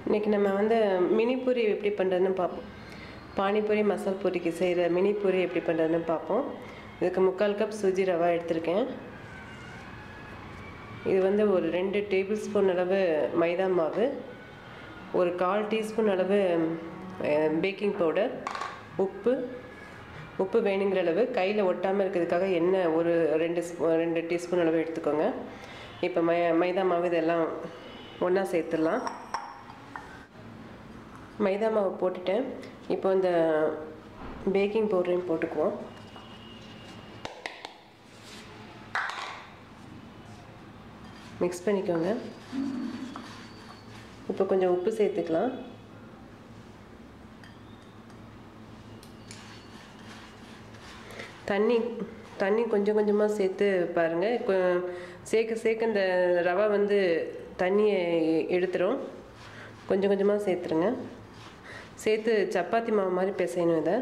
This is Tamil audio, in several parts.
இன்றைக்கி நம்ம வந்து மினி பூரி எப்படி பண்ணுறதுன்னு பார்ப்போம் பானிபூரி மசால் பூரிக்கு செய்கிற மினி பூரி எப்படி பண்ணுறதுன்னு பார்ப்போம் இதுக்கு முக்கால் கப் சுஜி ரவா எடுத்திருக்கேன் இது வந்து ஒரு ரெண்டு டேபிள் ஸ்பூன் அளவு மைதா மாவு ஒரு கால் டீஸ்பூன் அளவு பேக்கிங் பவுடர் உப்பு உப்பு வேணுங்கிற அளவு கையில் ஒட்டாமல் இருக்கிறதுக்காக எண்ணெய் ஒரு ரெண்டு ஸ்பூ ரெண்டு டீஸ்பூன் அளவு எடுத்துக்கோங்க இப்போ மை மைதா மாவு இதெல்லாம் ஒன்றா சேர்த்துடலாம் மைதா மாவு போட்டுட்டேன் இப்போ இந்த பேக்கிங் பவுடரையும் போட்டுக்குவோம் மிக்ஸ் பண்ணிக்கோங்க இப்போ கொஞ்சம் உப்பு சேர்த்துக்கலாம் தண்ணி தண்ணி கொஞ்சம் கொஞ்சமாக சேர்த்து பாருங்கள் கொ சேர்க்க சேர்க்க இந்த ரவை வந்து தண்ணியை எடுத்துரும் கொஞ்சம் கொஞ்சமாக சேர்த்துருங்க சேர்த்து சப்பாத்தி மாவு மாதிரி பிசையணும் இதை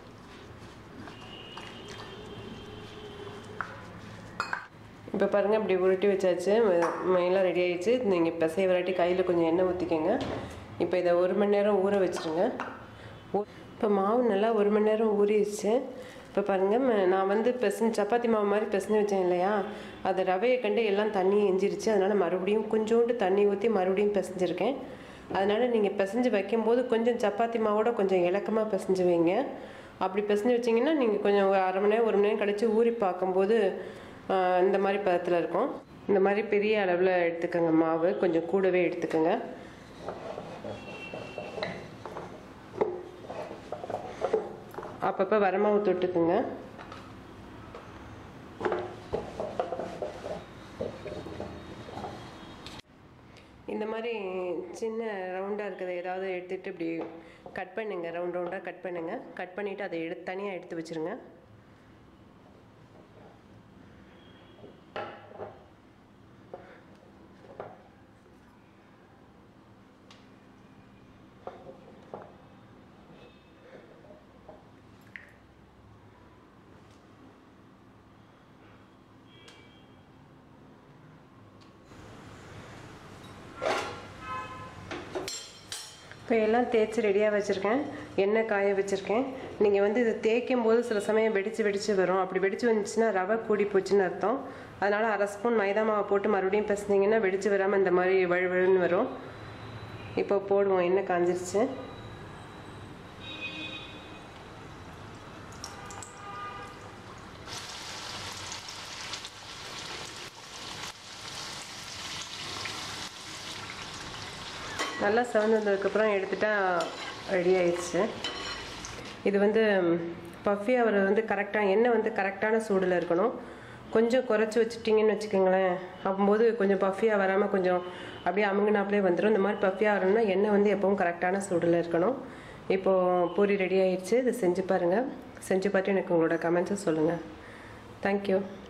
இப்போ பாருங்கள் இப்படி உருட்டி வச்சாச்சு எல்லாம் ரெடி ஆகிடுச்சு நீங்கள் பிசைய வராட்டி கையில் கொஞ்சம் எண்ணெய் ஊற்றிக்கோங்க இப்போ இதை ஒரு மணி நேரம் ஊற வச்சுருங்க இப்போ மாவு நல்லா ஒரு மணி நேரம் ஊறிடுச்சு இப்போ பாருங்கள் நான் வந்து பெசஞ்சு சப்பாத்தி மாவு மாதிரி பிசைஞ்சு வச்சேன் இல்லையா அது ரவையை கண்டு எல்லாம் தண்ணி எஞ்சிருச்சு அதனால் மறுபடியும் கொஞ்சோண்டு தண்ணி ஊற்றி மறுபடியும் பிசைஞ்சிருக்கேன் அதனால் நீங்கள் பிசைஞ்சு வைக்கும்போது கொஞ்சம் சப்பாத்தி மாவோட கொஞ்சம் இலக்கமாக பிசைஞ்சு வைங்க அப்படி பிசைஞ்சு வச்சிங்கன்னா நீங்கள் கொஞ்சம் ஒரு அரை மணி நேரம் ஒரு மணி நேரம் கழித்து ஊறி பார்க்கும்போது இந்த மாதிரி பதத்தில் இருக்கும் இந்த மாதிரி பெரிய அளவில் எடுத்துக்கோங்க மாவு கொஞ்சம் கூடவே எடுத்துக்கோங்க அப்பப்போ வரமாவு தொட்டுக்குங்க இந்த மாதிரி சின்ன ரவுண்டாக இருக்கிறத ஏதாவது எடுத்துகிட்டு இப்படி கட் பண்ணுங்க ரவுண்ட் ரவுண்டாக கட் பண்ணுங்கள் கட் பண்ணிவிட்டு அதை எடுத்து தனியாக எடுத்து வச்சுருங்க இப்போ எல்லாம் தேய்ச்சி ரெடியாக வச்சுருக்கேன் எண்ணெய் காய வச்சுருக்கேன் நீங்கள் வந்து இதை தேய்க்கும் போது சில சமயம் வெடித்து வெடித்து வரும் அப்படி வெடித்து வந்துச்சுன்னா ரவை கூடி போச்சுன்னு அர்த்தம் அதனால் அரை ஸ்பூன் மைதா மாவை போட்டு மறுபடியும் பிசைஞ்சிங்கன்னா வெடித்து வராமல் இந்த மாதிரி வழுவழுன்னு வரும் இப்போ போடுவோம் எண்ணெய் காஞ்சிருச்சு நல்லா செவந்ததுக்கப்புறம் எடுத்துட்டா ரெடி ஆயிடுச்சு இது வந்து பஃபி அவர் வந்து கரெக்டாக எண்ணெய் வந்து கரெக்டான சூடில் இருக்கணும் கொஞ்சம் குறைச்சி வச்சுட்டிங்கன்னு வச்சுக்கோங்களேன் அப்போது கொஞ்சம் பஃபியாக வராமல் கொஞ்சம் அப்படியே அமுங்கினாப்லே வந்துடும் இந்த மாதிரி பஃபியாக வரணும்னா எண்ணெய் வந்து எப்பவும் கரெக்டான சூடில் இருக்கணும் இப்போது பூரி ரெடி ஆயிடுச்சு இது செஞ்சு பாருங்கள் செஞ்சு பார்த்து எனக்கு உங்களோட கமெண்ட்ஸை சொல்லுங்கள் தேங்க்யூ